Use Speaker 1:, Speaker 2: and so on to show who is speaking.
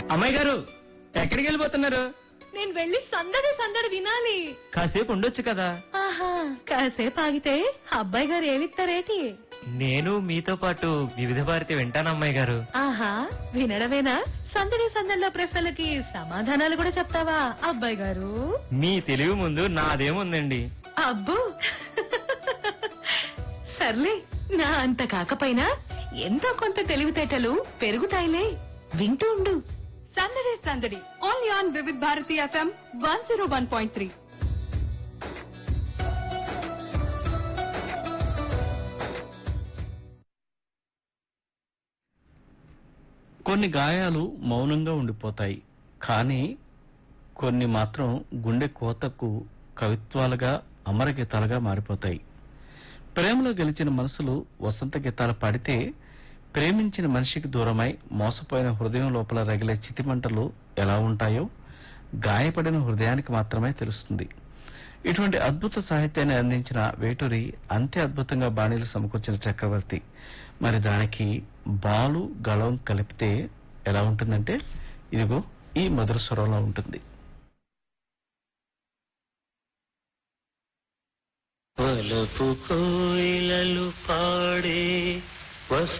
Speaker 1: అమ్మాయి గారు ఎక్కడికి వెళ్ళిపోతున్నారు
Speaker 2: నేను వెళ్ళి సందడి సందడి వినాలి
Speaker 1: కాసేపు ఉండొచ్చు కదా
Speaker 2: ఆహా కాసేపు ఆగితే అబ్బాయి గారు ఏమిస్తారేటి
Speaker 1: నేను మీతో పాటు వివిధ భారతి వింటాను అమ్మాయి గారు
Speaker 2: ఆహా వినడమేనా సందడి సందడిలో ప్రశ్నలకి సమాధానాలు కూడా చెప్తావా అబ్బాయి గారు
Speaker 1: మీ తెలివి ముందు నాదేముందండి
Speaker 2: అబ్బో సర్లే నా అంత కాకపోయినా ఎంతో కొంత తెలివితేటలు పెరుగుతాయిలే వింటూ ఉండు సందడి సందడి only on Vividh Bharati FM one zero one point three
Speaker 3: కొన్ని గాయాలు మౌనంగా ఉండిపోతాయి కానీ కొన్ని మాత్రం గుండె కోతకు కవిత్వాలుగా అమరగీతాలుగా మారిపోతాయి ప్రేమలో గెలిచిన మనసులు వసంత గీతాలు పాడితే ప్రేమించిన మనిషికి దూరమై మోసపోయిన హృదయం లోపల రగిలే చితిమంటలు ఎలా ఉంటాయో గాయపడిన హృదయానికి మాత్రమే తెలుస్తుంది ఇటువంటి అద్భుత సాహిత్యాన్ని అందించిన వేటూరి అంతే అద్భుతంగా బాణీలు సమకూర్చిన చక్రవర్తి మరి దానికి బాలు గళం కలిపితే ఎలా ఉంటుందంటే ఇదిగో ఈ మధుర స్వరంలో ఉంటుంది
Speaker 4: వలపు కోయిలలు పాడే వస